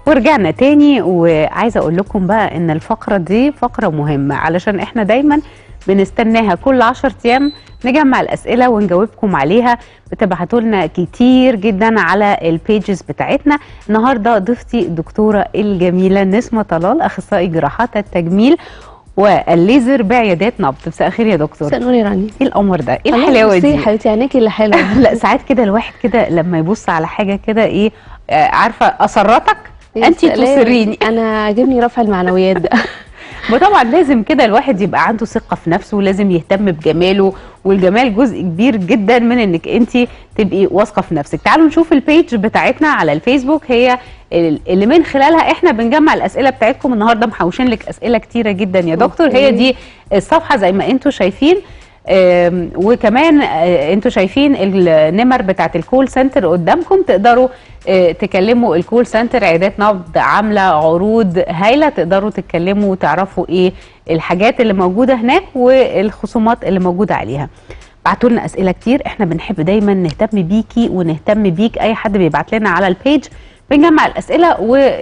ورجعنا تاني وعايزه اقول لكم بقى ان الفقره دي فقره مهمه علشان احنا دايما بنستناها كل 10 ايام نجمع الاسئله ونجاوبكم عليها بتبعتوا لنا كتير جدا على البيجز بتاعتنا النهارده ضيفتي الدكتوره الجميله نسمه طلال اخصائي جراحات التجميل والليزر بعيادات نبض مساء الخير يا دكتور مساء النور يا رانيا ايه القمر ده ايه الحلاوه بصي دي يا حبيبتي عينيكي اللي حلوه لا ساعات كده الواحد كده لما يبص على حاجه كده ايه آه، عارفه اسرتك يا انت سلام. تسريني انا عاجبني رفع المعنويات ده وطبعا لازم كده الواحد يبقى عنده ثقه في نفسه ولازم يهتم بجماله والجمال جزء كبير جدا من انك انت تبقي واثقه في نفسك تعالوا نشوف البيج بتاعتنا على الفيسبوك هي ال- اللي من خلالها احنا بنجمع الاسئله بتاعتكم النهارده محوشين لك اسئله كتيره جدا يا دكتور هي أوكي. دي الصفحه زي ما انتم شايفين آم، وكمان آه، انتوا شايفين النمر بتاعت الكول سنتر قدامكم تقدروا آه، تكلموا الكول سنتر عيادات نبض عامله عروض هايله تقدروا تتكلموا وتعرفوا ايه الحاجات اللي موجوده هناك والخصومات اللي موجوده عليها بعتوا لنا اسئله كتير احنا بنحب دايما نهتم بيكي ونهتم بيك اي حد بيبعت لنا على البيج بنجمع الاسئله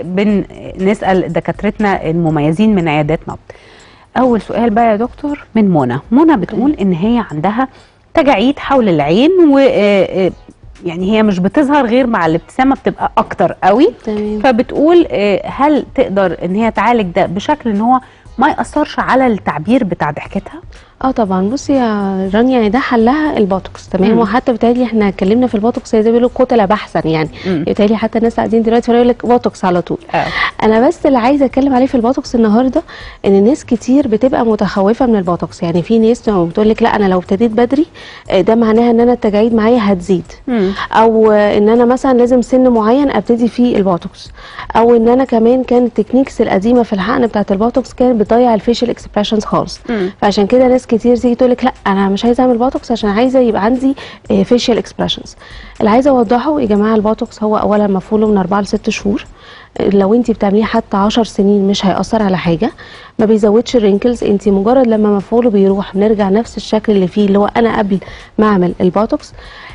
وبنسال دكاترتنا المميزين من عيادات نبض اول سؤال بقى يا دكتور من منى منى بتقول ان هي عندها تجاعيد حول العين و آه، آه، يعني هي مش بتظهر غير مع الابتسامه بتبقى اكتر قوي تمام فبتقول آه، هل تقدر ان هي تعالج ده بشكل ان هو ما ياثرش على التعبير بتاع ضحكتها اه طبعا بصي يا رانيا يعني ده حلها البوتوكس تمام مم. وحتى بتهيألي احنا اتكلمنا في البوتوكس زي ما بيقولوا قتل بحثا يعني مم. بتهيألي حتى الناس قاعدين دلوقتي يقول لك بوتوكس على طول آه. انا بس اللي عايزه اتكلم عليه في البوتوكس النهارده ان ناس كتير بتبقى متخوفه من البوتوكس يعني في ناس بتقول لك لا انا لو ابتديت بدري آه، ده معناها ان انا التجاعيد معايا هتزيد مم. او ان انا مثلا لازم سن معين ابتدي فيه البوتوكس او ان انا كمان كان التكنيكس القديمه في الحقن بتاعه البوتوكس كانت بتضيع الفيشل اكسبريشنز خالص مم. فعشان كده ناس كتير تيجي تقول لك لا انا مش عايزه اعمل بوتوكس عشان عايزه يبقى عندي فيشل اكسبريشنز اللي عايزه اوضحه يا جماعه البوتوكس هو اولا مفعوله من 4 ل 6 شهور لو انت بتعمليه حتى 10 سنين مش هيأثر على حاجه ما بيزودش الرينكلز انت مجرد لما مفعوله بيروح بنرجع نفس الشكل اللي فيه اللي هو انا قبل ما اعمل البوتوكس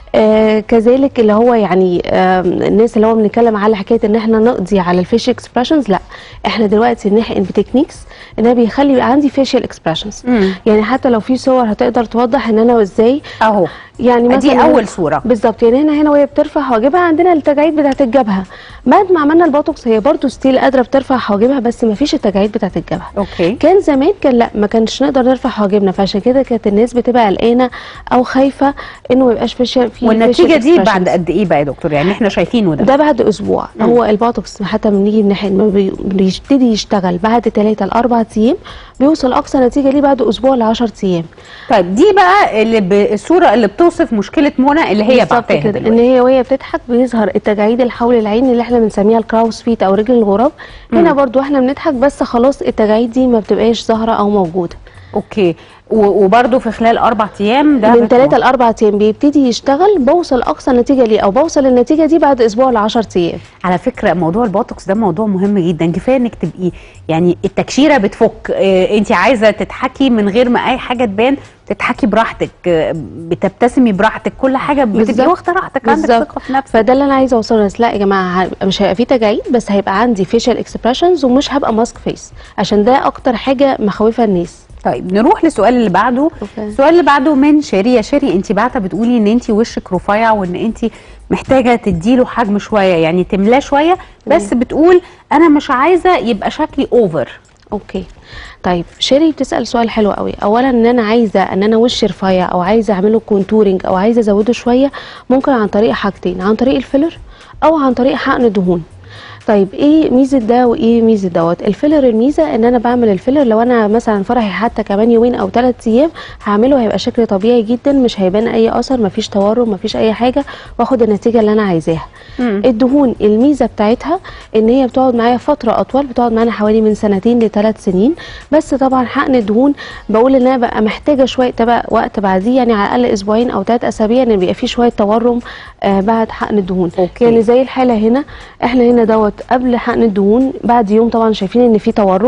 آه كذلك اللي هو يعني آه الناس اللي هو بنتكلم على حكايه ان احنا نقضي على الفيشل اكسبريشنز لا احنا دلوقتي نحقن بتكنيكس ان انا بيخلي يبقى عندي فيشل اكسبريشنز مم. يعني حتى لو في صور هتقدر توضح ان انا ازاي اهو يعني مثلا دي اول صوره بالظبط يعني هنا هنا وهي بترفع حواجبها عندنا التجاعيد بتاعت الجبهه بعد ما عملنا البوتوكس هي برضو ستيل قادره بترفع حواجبها بس ما فيش التجاعيد بتاعت الجبهه اوكي كان زمان كان لا ما كانش نقدر نرفع حواجبنا فعشان كده كانت الناس بتبقى قلقانه او خايفه انه ما يبقاش في في والنتيجه facial دي expressions. بعد قد ايه بقى يا دكتور يعني احنا شايفينه ده ده بعد اسبوع مم. هو البوتوكس حتى لما بنيجي بنحقن ما بي- بيبتدي يشتغل بعد 3 ل 4 ايام بيوصل اقصى نتيجه ليه بعد اسبوع ل 10 ايام طيب دي بقى اللي ب... الصوره اللي بتوصف مشكله منى اللي هي بالظبط بعتها كده ان دلوقتي هي وهي بتضحك بيظهر التجاعيد اللي حول العين اللي احنا بنسميها الكراوس فيت او رجل الغراب هنا مم. برضو احنا بنضحك بس خلاص التجاعيد دي ما بتبقاش ظاهره او موجوده اوكي و... وبرده في خلال اربع ايام ده من بت- 3 ل 4 ايام بيبتدي يشتغل بوصل اقصى نتيجه ليه او بوصل النتيجه دي بعد اسبوع ل 10 ايام على فكره موضوع البوتوكس ده موضوع مهم جدا كفايه انك تبقي يعني التكشيره بتفك اه انت عايزه تضحكي من غير ما اي حاجه تبان تضحكي براحتك اه بتبتسمي براحتك كل حاجه بتبقي بالظبط. واخده راحتك عندك بالظبط. ثقه في نفسك فده اللي انا عايزه اوصله للناس لا يا جماعه ه- مش هيبقى فيه تجاعيد بس هيبقى عندي فيشل اكسبريشنز ومش هبقى ماسك فيس عشان ده اكتر حاجه مخوفه الناس طيب نروح للسؤال اللي بعده أوكي. السؤال اللي بعده من شيري يا شيري انت بعته بتقولي ان انت وشك رفيع وان انت محتاجه تديله حجم شويه يعني تملاه شويه بس بتقول انا مش عايزه يبقى شكلي اوفر اوكي طيب شيري بتسال سؤال حلو قوي اولا ان انا عايزه ان انا وشي رفيع او عايزه اعمله كونتورنج او عايزه ازوده شويه ممكن عن طريق حاجتين عن طريق الفيلر او عن طريق حقن دهون طيب ايه ميزه ده وايه ميزه دوت الفيلر الميزه ان انا بعمل الفيلر لو انا مثلا فرحي حتى كمان يومين او ثلاث ايام هعمله هيبقى شكل طبيعي جدا مش هيبان اي اثر مفيش تورم مفيش اي حاجه واخد النتيجه اللي انا عايزاها مم. الدهون الميزه بتاعتها ان هي بتقعد معايا فتره اطول بتقعد معانا حوالي من سنتين لثلاث سنين بس طبعا حقن الدهون بقول ان انا بقى محتاجه شويه تبقى وقت بعديه يعني على الاقل اسبوعين او ثلاث اسابيع ان بيبقى في شويه تورم آه بعد حقن الدهون أوكي. يعني زي الحاله هنا احنا هنا دوت قبل حقن الدهون بعد يوم طبعا شايفين ان في تورم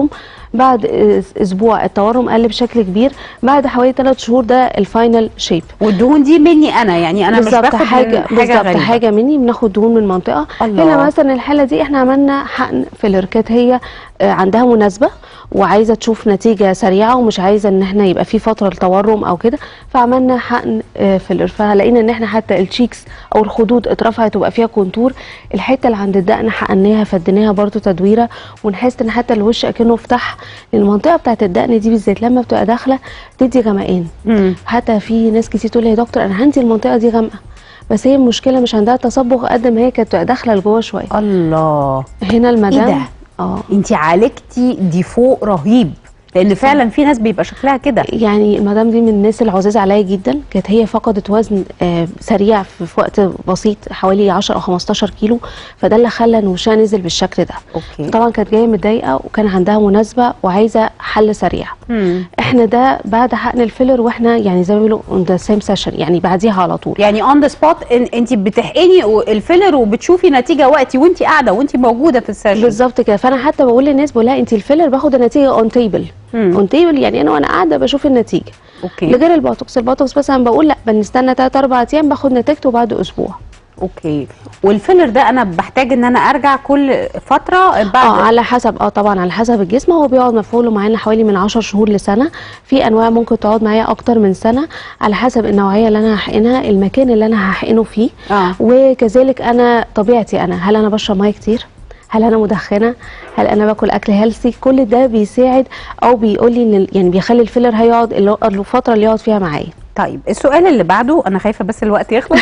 بعد أس- اسبوع التورم قل بشكل كبير بعد حوالي 3 شهور ده الفاينل شيب والدهون دي مني انا يعني انا مش بالظبط باخد حاجه من حاجه بالظبط غريبه حاجه مني بناخد دهون من منطقه الله. هنا مثلا الحاله دي احنا عملنا حقن فيلر كانت هي آه، عندها مناسبه وعايزه تشوف نتيجه سريعه ومش عايزه ان احنا يبقى في فتره لتورم او كده فعملنا حقن آه، فيلر فلقينا ان احنا حتى الشيكس او الخدود اترفعت وبقى فيها كونتور الحته اللي عند الدقن حقناها فديناها برضو تدويره ونحس ان حتى الوش اكنه فتح لان المنطقه بتاعت الدقن دي بالذات لما بتبقى داخله تدي غمقان مم. حتى في ناس كتير تقول لي يا دكتور انا عندي المنطقه دي غامقه بس هي المشكله مش عندها تصبغ قد ما هي كانت بتبقى داخله لجوه شويه الله هنا المدام ده؟ اه انت عالجتي ديفو رهيب لان فعلا في ناس بيبقى شكلها كده يعني المدام دي من الناس العزاز عليا جدا كانت هي فقدت وزن آه سريع في, في وقت بسيط حوالي 10 او 15 كيلو فده اللي خلى ان وشها نزل بالشكل ده اوكي طبعا كانت جايه متضايقه وكان عندها مناسبه وعايزه حل سريع مم. احنا ده بعد حقن الفيلر واحنا يعني زي ما بيقولوا اون ذا سيم سيشن يعني بعديها على طول يعني اون ذا سبوت انت بتحقني الفيلر وبتشوفي نتيجه وقتي وانت قاعده وانت موجوده في السيشن بالظبط كده فانا حتى بقول للناس بقول لها انت الفيلر باخد النتيجه اون تيبل مم. اون تيبل يعني انا وانا قاعده بشوف النتيجه اوكي لغير البوتوكس البوتوكس مثلا بقول لا بنستنى 3 4 ايام باخد نتيجته بعد اسبوع اوكي والفيلر ده انا بحتاج ان انا ارجع كل فتره اه بعد على حسب اه طبعا على حسب الجسم هو بيقعد مفعوله معانا حوالي من 10 شهور لسنه في انواع ممكن تقعد معايا اكتر من سنه على حسب النوعيه اللي انا هحقنها المكان اللي انا هحقنه فيه اه وكذلك انا طبيعتي انا هل انا بشرب ميه كتير هل انا مدخنه هل انا باكل اكل هيلثي كل ده بيساعد او بيقول لي ان ال- يعني بيخلي الفيلر هيقعد اللي- الفتره اللي يقعد فيها معايا طيب السؤال اللي بعده انا خايفه بس الوقت يخلص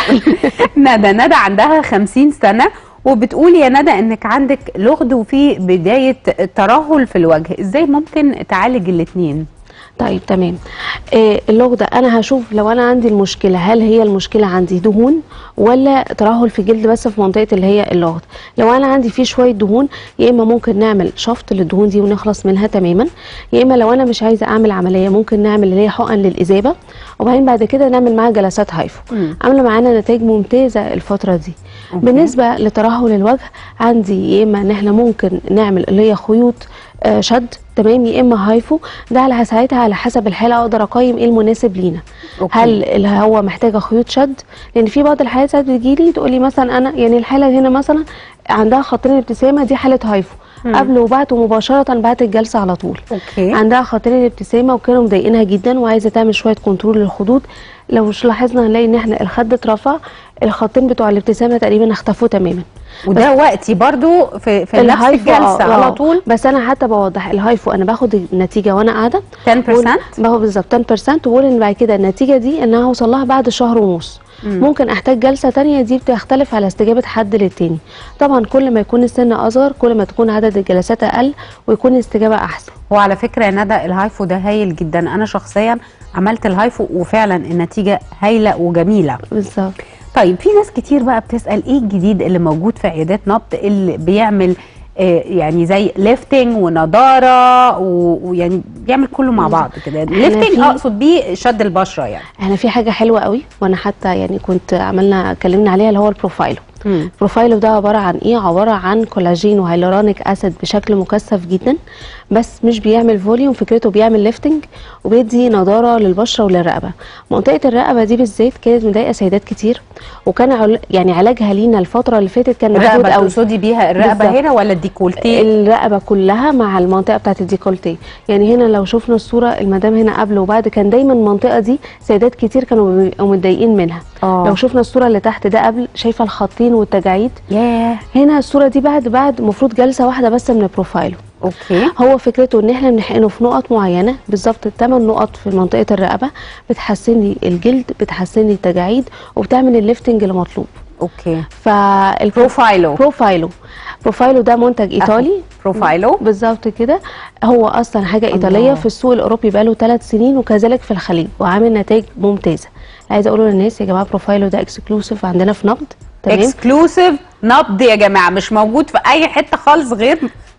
ندى ندى عندها 50 سنه وبتقول يا ندى انك عندك لغد وفي بدايه ترهل في الوجه ازاي ممكن تعالج الاثنين طيب تمام آه اللغة ده انا هشوف لو انا عندي المشكله هل هي المشكله عندي دهون ولا ترهل في الجلد بس في منطقه اللي هي اللغط لو انا عندي فيه شويه دهون يا اما ممكن نعمل شفط للدهون دي ونخلص منها تماما يا اما لو انا مش عايزه اعمل عمليه ممكن نعمل اللي هي حقن للاذابه وبعدين بعد كده نعمل معاها جلسات هايفو مم. عامله معانا نتائج ممتازه الفتره دي أوكي. بالنسبه لترهل الوجه عندي يا اما ان احنا ممكن نعمل اللي هي خيوط آه، شد تمام يا اما هايفو ده على ساعتها على حسب الحاله اقدر اقيم ايه المناسب لينا أوكي. هل اللي هو محتاجه خيوط شد لان في بعض الحالات ساعات بتجيلي تقول لي مثلا انا يعني الحاله هنا مثلا عندها خطين ابتسامه دي حاله هايفو مم. قبل وبعد مباشره بعد الجلسه على طول اوكي عندها خطين الابتسامه وكانوا مضايقينها جدا وعايزه تعمل شويه كنترول للخدود لو مش لاحظنا هنلاقي ان احنا الخد اترفع الخطين بتوع الابتسامه تقريبا اختفوا تماما وده وقتي برضو في في نفس الهايفو الجلسه آه، على آه. طول بس انا حتى بوضح الهايفو انا باخد النتيجه وانا قاعده 10% ما هو بالظبط 10% وبقول ان بعد كده النتيجه دي ان انا هوصل لها بعد شهر ونص مم. ممكن احتاج جلسه تانية دي بتختلف على استجابه حد للتاني طبعا كل ما يكون السن اصغر كل ما تكون عدد الجلسات اقل ويكون الاستجابه احسن وعلى فكره يا ندى الهايفو ده هايل جدا انا شخصيا عملت الهايفو وفعلا النتيجه هايله وجميله بالظبط طيب في ناس كتير بقى بتسال ايه الجديد اللي موجود في عيادات نبض اللي بيعمل آه، يعني زي ليفتنج ونضاره و- ويعني بيعمل كله مع بعض كده ليفتنج في- اقصد بيه شد البشره يعني احنا في حاجه حلوه قوي وانا حتى يعني كنت عملنا اتكلمنا عليها اللي هو البروفايلو مم. البروفايلو ده عباره عن ايه عباره عن كولاجين وهيلورونيك اسيد بشكل مكثف جدا بس مش بيعمل فوليوم فكرته بيعمل ليفتنج وبيدي نضاره للبشره وللرقبه منطقه الرقبه دي بالذات كانت مضايقه سيدات كتير وكان عل- يعني علاجها لينا الفتره اللي فاتت كان محدود الرقبه قوي تقصدي بيها الرقبه بالظبط. هنا ولا الديكولتيه الرقبه كلها مع المنطقه بتاعت الديكولتيه يعني هنا لو شفنا الصوره المدام هنا قبل وبعد كان دايما المنطقه دي سيدات كتير كانوا بيبقوا متضايقين منها آه. لو شفنا الصوره اللي تحت ده قبل شايفه الخطين والتجاعيد ياه هنا الصوره دي بعد بعد المفروض جلسه واحده بس من البروفايل اوكي هو فكرته ان احنا بنحقنه في نقط معينه بالظبط الثمان نقط في منطقه الرقبه بتحسن لي الجلد بتحسن لي التجاعيد وبتعمل الليفتنج اللي مطلوب اوكي فالبروفايلو بروفايلو بروفايلو بروفايلو ده منتج ايطالي بروفايلو بالظبط كده هو اصلا حاجه ايطاليه الله. في السوق الاوروبي بقاله ثلاث سنين وكذلك في الخليج وعامل نتائج ممتازه عايزه اقول للناس يا جماعه بروفايلو ده اكسكلوسيف عندنا في نبض تمام اكسكلوسيف نبض يا جماعه مش موجود في اي حته خالص غير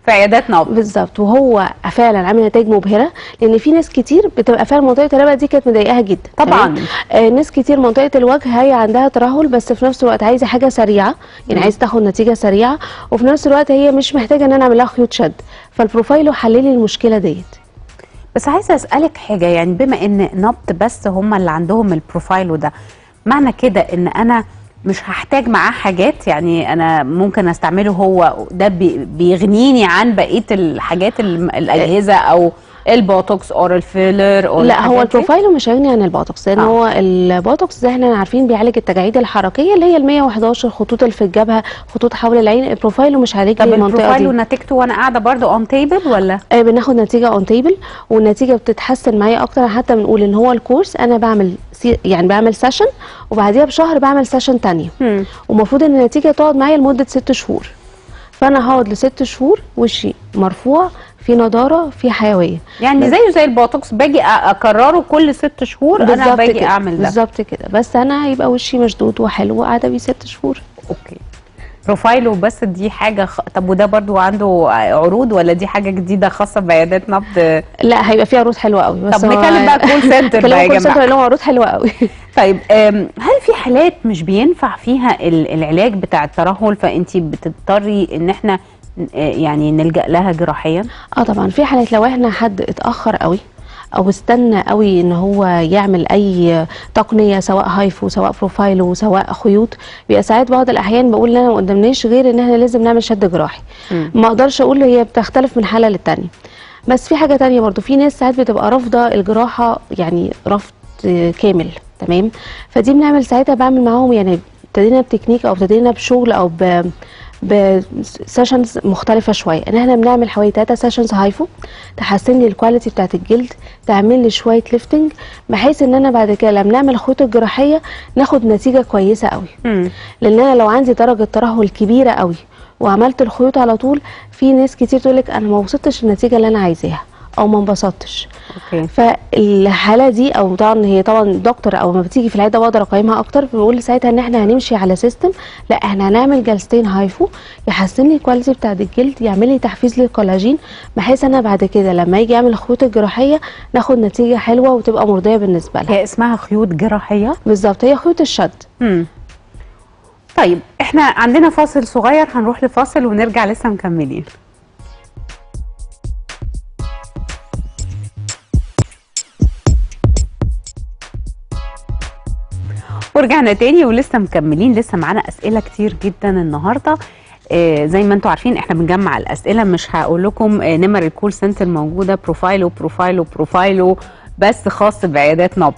في عيادات نبض بالظبط وهو فعلا عامل نتائج مبهره لان في ناس كتير بتبقى فعلا منطقه الرقبه دي كانت مضايقاها جدا طبعاً. تمام؟ آه ناس كتير منطقه الوجه هي عندها ترهل بس في نفس الوقت عايزه حاجه سريعه يعني عايزه تاخد نتيجه سريعه وفي نفس الوقت هي مش محتاجه ان انا اعمل لها خيوط شد فالبروفايلو حل لي المشكله ديت بس عايزه اسالك حاجه يعني بما ان نبض بس هم اللي عندهم البروفايل ده معنى كده ان انا مش هحتاج معاه حاجات يعني انا ممكن استعمله هو ده بي- بيغنيني عن بقيه الحاجات الم- الاجهزه او البوتوكس او الفيلر او لا هو الحاجات دي؟ البروفايلو مش هيغني عن البوتوكس لان آه. آه. هو البوتوكس زي احنا عارفين بيعالج التجاعيد الحركيه اللي هي ال 111 خطوط اللي في الجبهه خطوط حول العين البروفايلو مش هيعالج طب لي المنطقه البروفايل دي ونتيجته وانا قاعده برضو اون تيبل ولا آه بناخد نتيجه اون تيبل والنتيجه بتتحسن معايا اكتر حتى بنقول ان هو الكورس انا بعمل سي يعني بعمل سيشن وبعديها بشهر بعمل سيشن تانية مم. ومفروض ان النتيجه تقعد معايا لمده ست شهور فانا هقعد لست شهور وشي مرفوع في نضاره في حيويه يعني زيه زي البوتوكس باجي أ- اكرره كل ست شهور انا بالظبط باجي كده، اعمل ده بالظبط كده بس انا هيبقى وشي مشدود وحلو وقاعده بيه ست شهور اوكي بروفايله بس دي حاجه خ... طب وده برضو عنده عروض ولا دي حاجه جديده خاصه بعيادات نبض لا هيبقى فيها عروض حلوه قوي بس طب هو- نتكلم بقى كول سنتر نتكلم بقى يا كول سنتر جماعه لهم عروض حلوه قوي طيب أم، هل في حالات مش بينفع فيها ال- العلاج بتاع الترهل فانت بتضطري ان احنا ن- آه، يعني نلجا لها جراحيا اه طبعا في حالات لو احنا حد اتاخر قوي او استنى قوي ان هو يعمل اي تقنيه سواء هايفو سواء بروفايلو سواء خيوط بيبقى ساعات بعض الاحيان بقول ان انا ما قدامناش غير ان احنا لازم نعمل شد جراحي مم. ما اقدرش اقول هي بتختلف من حاله للتانيه بس في حاجه تانية برضو في ناس ساعات بتبقى رافضه الجراحه يعني رفض آه، كامل تمام فدي بنعمل ساعتها بعمل معاهم يعني ابتدينا بتكنيك او ابتدينا بشغل او ب بسيشنز مختلفه شويه ان احنا بنعمل حوالي 3 سيشنز هايفو تحسن لي الكواليتي بتاعت الجلد تعمل لي شويه ليفتنج بحيث ان انا بعد كده لما نعمل الخيوط الجراحيه ناخد نتيجه كويسه قوي مم. لان انا لو عندي درجه ترهل كبيره قوي وعملت الخيوط على طول في ناس كتير تقول لك انا ما وصلتش النتيجه اللي انا عايزاها او ما انبسطتش اوكي فالحاله دي او طبعا هي طبعا دكتور او ما بتيجي في العياده بقدر اقيمها اكتر بنقول ساعتها ان احنا هنمشي على سيستم لا احنا هنعمل جلستين هايفو يحسن لي الكواليتي بتاعت الجلد يعمل لي تحفيز للكولاجين بحيث انا بعد كده لما يجي اعمل الخيوط الجراحيه ناخد نتيجه حلوه وتبقى مرضيه بالنسبه لها هي اسمها خيوط جراحيه بالظبط هي خيوط الشد مم. طيب احنا عندنا فاصل صغير هنروح لفاصل ونرجع لسه مكملين ورجعنا تاني ولسه مكملين لسه معانا اسئله كتير جدا النهارده آه زي ما انتم عارفين احنا بنجمع الاسئله مش هقول لكم آه نمر الكول سنتر موجوده بروفايلو بروفايلو بروفايلو بس خاص بعيادات نبض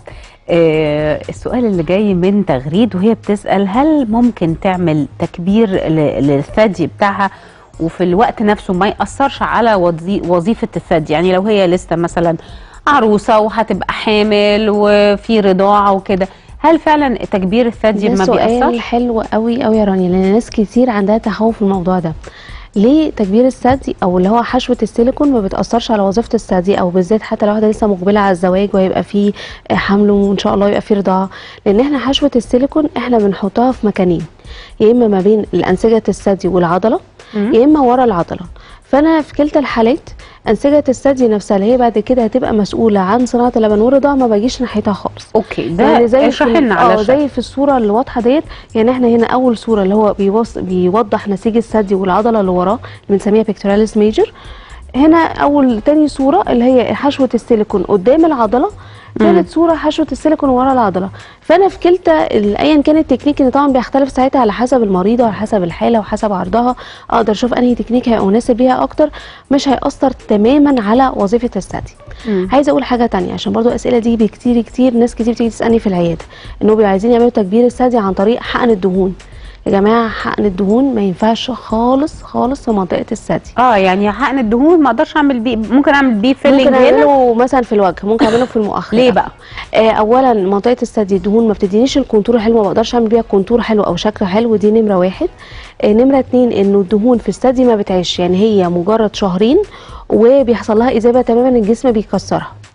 آه السؤال اللي جاي من تغريد وهي بتسال هل ممكن تعمل تكبير ل- للثدي بتاعها وفي الوقت نفسه ما ياثرش على وظي- وظيفه الثدي يعني لو هي لسه مثلا عروسه وهتبقى حامل وفي رضاعه وكده هل فعلا تكبير الثدي ده ما سؤال بيأثرش؟ حلو قوي قوي يا رانيا لان ناس كتير عندها تخوف في الموضوع ده ليه تكبير الثدي او اللي هو حشوه السيليكون ما بتاثرش على وظيفه الثدي او بالذات حتى لو واحده لسه مقبله على الزواج وهيبقى فيه حمل وان شاء الله يبقى فيه رضاعه لان احنا حشوه السيليكون احنا بنحطها في مكانين يا اما ما بين الانسجه الثدي والعضله مم. يا اما ورا العضله فانا في كلتا الحالات انسجه الثدي نفسها اللي هي بعد كده هتبقى مسؤوله عن صناعه اللبن والرضاعه ما باجيش ناحيتها خالص اوكي ده يعني زي اشرح في- لنا على اه الشكل زي في الصوره اللي واضحه ديت يعني احنا هنا اول صوره اللي هو بيوص بيوضح نسيج الثدي والعضله اللي وراه اللي بنسميها بيكتوراليس ميجر هنا اول تاني صوره اللي هي حشوه السيليكون قدام العضله ثالث صوره حشوه السيليكون ورا العضله فانا في كلتا ال- ايا كان التكنيك اللي طبعا بيختلف ساعتها على حسب المريضه وعلى حسب الحاله وحسب عرضها اقدر اشوف انهي تكنيك هيبقى مناسب ليها اكتر مش هيأثر تماما على وظيفه الثدي مم. عايزه اقول حاجه تانية عشان برضو الاسئله دي بكتير كتير ناس كتير بتيجي تسالني في العياده انه بيبقوا عايزين يعملوا تكبير الثدي عن طريق حقن الدهون يا جماعه حقن الدهون ما ينفعش خالص خالص في منطقه الثدي اه يعني حقن الدهون ما اقدرش اعمل بيه ممكن اعمل بيه فيلنج ممكن هنا اعمله مثلا في الوجه ممكن اعمله في المؤخره ليه بقى؟ آه اولا منطقه الثدي الدهون ما بتدينيش الكونتور الحلو ما بقدرش اعمل بيها كونتور حلو او شكل حلو دي نمره واحد آه نمره اتنين انه الدهون في الثدي ما بتعيش يعني هي مجرد شهرين وبيحصل لها اذابه تماما الجسم بيكسرها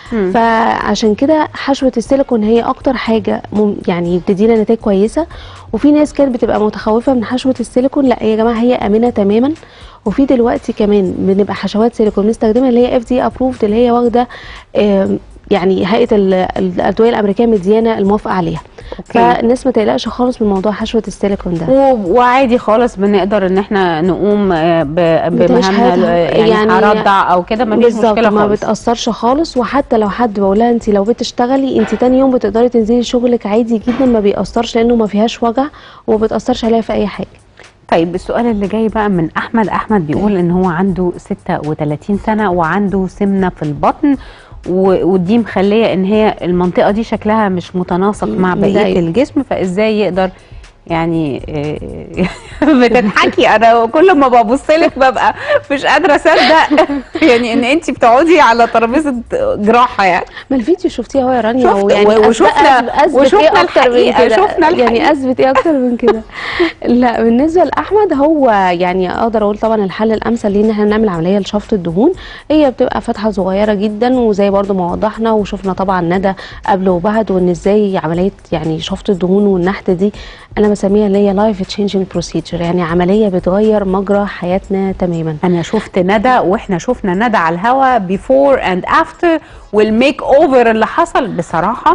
مم. فعشان كده حشوه السيليكون هي اكتر حاجه مم يعني بتدينا نتائج كويسه وفي ناس كانت بتبقى متخوفه من حشوه السيليكون لا يا جماعه هي امنه تماما وفي دلوقتي كمان بنبقى حشوات سيليكون بنستخدمها اللي هي اف دي ابروفد اللي هي واخده آم، يعني هيئه ال- الادويه الامريكيه مديانه الموافقه عليها أوكي. فالناس ما تقلقش خالص من موضوع حشوه السيليكون ده و- وعادي خالص بنقدر ان احنا نقوم آه، ب- بتعيش بمهامنا ال- حياتها. يعني, يعني هرضع او كده مفيش بالظبط مشكله ما خالص بتاثرش خالص وحتى لو حد بقول لها انت لو بتشتغلي انت تاني يوم بتقدري تنزلي شغلك عادي جدا ما بيأثرش لانه ما فيهاش وجع وما بتأثرش عليها في اي حاجه طيب السؤال اللي جاي بقى من احمد احمد بيقول ان هو عنده 36 سنه وعنده سمنه في البطن و- ودي مخليه ان هي المنطقه دي شكلها مش متناسق مع بقيه مضايق. الجسم فازاي يقدر يعني آه، بتضحكي انا كل ما ببص لك ببقى مش قادره اصدق يعني ان انت بتقعدي على ترابيزه جراحه يعني ما الفيديو شفتيه اهو يا رانيا شفت- ويعني و- وشفنا- أثبت- أثبت وشفنا ايه اكتر من الحقيقة، كده شفنا الحقيقة. يعني اثبت ايه اكتر من كده لا بالنسبه لاحمد هو يعني اقدر اقول طبعا الحل الامثل ليه ان احنا نعمل عمليه لشفط الدهون هي بتبقى فتحه صغيره جدا وزي برضو ما وضحنا وشفنا طبعا ندى قبل وبعد وان ازاي عمليه يعني شفط الدهون والنحت دي انا بسميها اللي هي لايف تشينجينج بروسيجر يعني عمليه بتغير مجرى حياتنا تماما انا شفت ندى واحنا شفنا ندى على الهوا بيفور اند افتر والميك اوفر اللي حصل بصراحه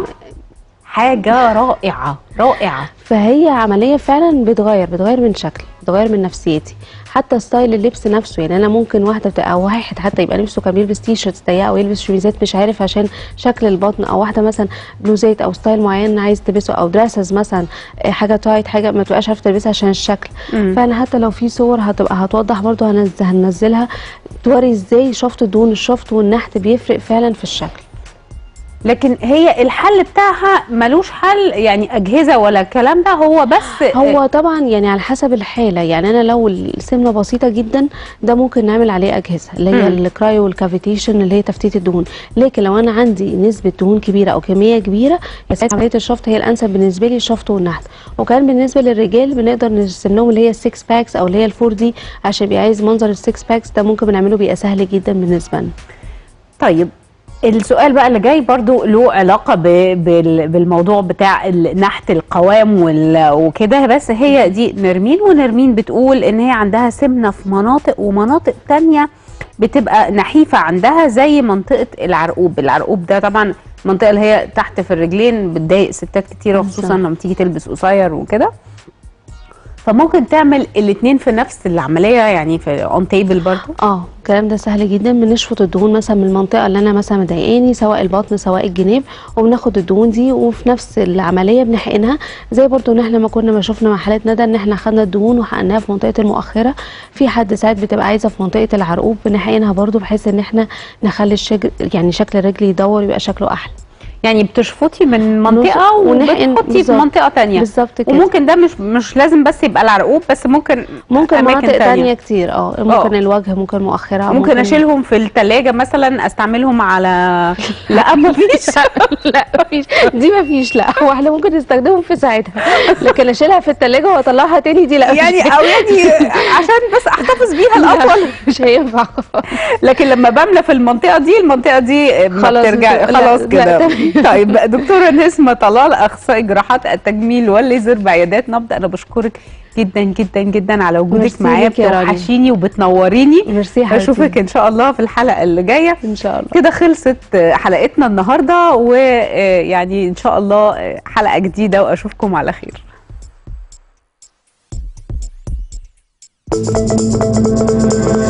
حاجه رائعه رائعه فهي عمليه فعلا بتغير بتغير من شكل بتغير من نفسيتي حتى ستايل اللبس نفسه يعني انا ممكن واحده بتبقى او واحد حتى يبقى لبسه كان بيلبس تي شيرتس ضيقه او يلبس شميزات مش عارف عشان شكل البطن او واحده مثلا بلوزات او ستايل معين عايز تلبسه او دراسز مثلا آه، حاجه تايت حاجه ما تبقاش عارفه تلبسها عشان الشكل مم. فانا حتى لو في صور هتبقى هتوضح برضو هنز- هننزلها توري ازاي شفط الدهون الشفط والنحت بيفرق فعلا في الشكل لكن هي الحل بتاعها ملوش حل يعني اجهزه ولا الكلام ده هو بس هو طبعا يعني على حسب الحاله يعني انا لو السمنه بسيطه جدا ده ممكن نعمل عليه اجهزه اللي هي مم. الكرايو والكافيتيشن اللي هي تفتيت الدهون لكن لو انا عندي نسبه دهون كبيره او كميه كبيره ساعتها عمليه الشفط هي الانسب بالنسبه لي الشفط والنحت وكان بالنسبه للرجال بنقدر نرسم لهم اللي هي السكس باكس او اللي هي الفور دي عشان بيبقى عايز منظر السكس باكس ده ممكن بنعمله بيبقى سهل جدا بالنسبه لنا طيب السؤال بقى اللي جاي برضو له علاقة ب- بال- بالموضوع بتاع ال- نحت القوام وال- وكده بس هي دي نرمين ونرمين بتقول ان هي عندها سمنة في مناطق ومناطق تانية بتبقى نحيفة عندها زي منطقة العرقوب العرقوب ده طبعا المنطقة اللي هي تحت في الرجلين بتضايق ستات كتيرة خصوصا بالظبط. لما تيجي تلبس قصير وكده فممكن تعمل الاتنين في نفس العملية يعني في اون تيبل برضو اه الكلام ده سهل جدا بنشفط الدهون مثلا من المنطقه اللي انا مثلا مضايقاني سواء البطن سواء الجناب وبناخد الدهون دي وفي نفس العمليه بنحقنها زي برضو ان احنا ما كنا ما شفنا مع حالات ندى ان احنا خدنا الدهون وحقناها في منطقه المؤخره في حد ساعات بتبقى عايزه في منطقه العرقوب بنحقنها برضو بحيث ان احنا نخلي الشجر يعني شكل الرجل يدور يبقى شكله احلى يعني بتشفطي من منطقه ونحقن وبتحطي في بالظبط. منطقه تانية بالظبط كده وممكن ده مش مش لازم بس يبقى العرقوب بس ممكن ممكن أماكن مناطق تانية كتير اه ممكن آه. الوجه ممكن مؤخرها ممكن اشيلهم في التلاجة مثلا استعملهم على لا ما فيش لا مفيش دي مفيش لا هو احنا ممكن نستخدمهم في ساعتها لكن اشيلها في التلاجة واطلعها تاني دي لا يعني او يعني عشان بس احتفظ بيها الاطول مش هينفع لكن لما بملى في المنطقه دي المنطقه دي ما خلاص بترجع بت- لا، خلاص لا، كده تمام. طيب دكتوره نسمه طلال اخصائي جراحات التجميل والليزر بعيادات نبض انا بشكرك جدا جدا جدا على وجودك ميرسي معايا ليك يا رانيا. بتوحشيني وبتنوريني ميرسي يا حبيبتي. اشوفك ان شاء الله في الحلقه اللي جايه ان شاء الله كده خلصت حلقتنا النهارده ويعني ان شاء الله حلقه جديده واشوفكم على خير